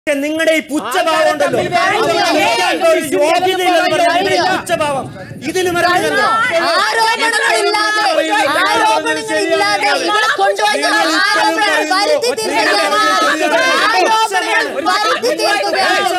പക്ഷെ നിങ്ങളുടെ ഈ പുച്ഛഭാവം ഉണ്ടല്ലോ അവിടെ നിൽക്കാൻ പോലും യോഗ്യതയില്ലെന്ന് പറഞ്ഞ നിങ്ങളുടെ ഈ പുച്ഛഭാവം ഇതിന് മറന്നില്ലല്ലോ ആരോപണങ്ങളില്ലാതെ ആരോപണങ്ങളില്ലാതെ ഇവിടെ കൊണ്ടുവന്ന ആരോപണങ്ങൾ വരുത്തി തീർക്കുകയാണ് ആരോപണങ്ങൾ വരുത്തി തീർക്കുകയാണ്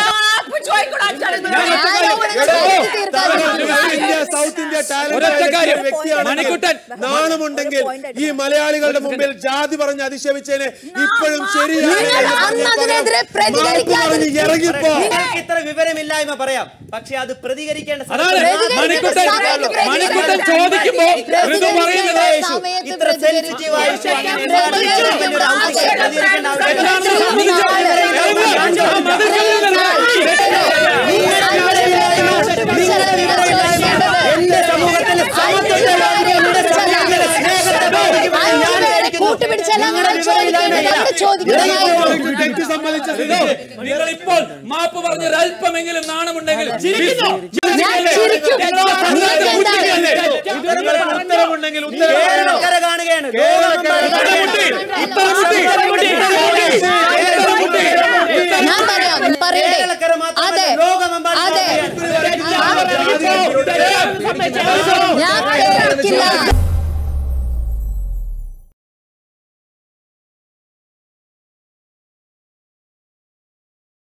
ആരോപണങ്ങൾ വരുത്തി തീർക്കുകയാണ് ഇന്ത്യ സൗത്ത് ഇന്ത്യ ഒരൊറ്റ കാര്യം. വ്യക്തിയാണ് മണിക്കുട്ടൻ. നാണമുണ്ടെങ്കിൽ ഈ മലയാളികളുടെ മുമ്പിൽ ജാതി പറഞ്ഞ് അതിശയിച്ചതിന് ഇപ്പോഴും ശരിയാണ് നിങ്ങൾ അന്ന് അതിനെതിരെ പ്രതികരിക്കാതെ- മാപ്പ് പറഞ്ഞ് ഇറങ്ങിപ്പോ നിങ്ങൾക്ക് ഇത്ര വിവരമില്ലായ്മ പറയാം പക്ഷെ അത് പ്രതികരിക്കേണ്ട അതാണ് പ്രതികരിക്കുന്ന മണിക്കുട്ടൻ സമയത്ത് മണിക്കുട്ടൻ പ്രതികരിക്കണം. ചോദിക്കുമ്പോ ഋതു പറയുന്നത് പ്രതികരിക്കുന്ന സമയത്ത് ഇത്ര സെൻസിറ്റീവ് ആയ വിഷയം അങ്ങനെ എന്താണ് ഈ ഗവൺമെന്റിന്റെ ഔദ്യോഗിക പ്രതികരിക്കേണ്ട ആവശ്യമില്ല. ആ മതിൽക്കല്ലിൽ എന്റെ സമൂഹത്തിലെ സമത്വത്തെ ബാധിക്കും, എന്റെ സമൂഹത്തിലെ സ്നേഹത്തെ ബാധിക്കും എന്ന് ഞാൻ വിചാരിക്കുന്നു. കൂട്ടുപിടിച്ചല്ല നിങ്ങൾ ചോദിക്കേണ്ടത് ചോദിക്കണമായിരുന്നു തെറ്റ് സമ്മതിച്ച നിങ്ങൾ ഇപ്പോൾ മാപ്പ് പറഞ്ഞ ഒരല്പമെങ്കിലും നാണമുണ്ടെങ്കിൽ ചിരിക്കുന്നു. ഞാൻ ചിരിക്കും നിങ്ങൾക്ക് നിങ്ങൾക്ക് എന്താണ്? ബുദ്ധിയില്ലേ? ഉത്തരവുണ്ടെങ്കിൽ ഉത്തരവ് കേരളക്കര കാണുകയാണ് ലോകമെമ്പാടും ഞാൻ പറയാം പറയട്ടെ കേരളക്കര മാത്രമല്ല, അതെ ലോകമെമ്പാടും അതെ കാണുകയാണ്. ഞാൻ കേൾക്കില്ല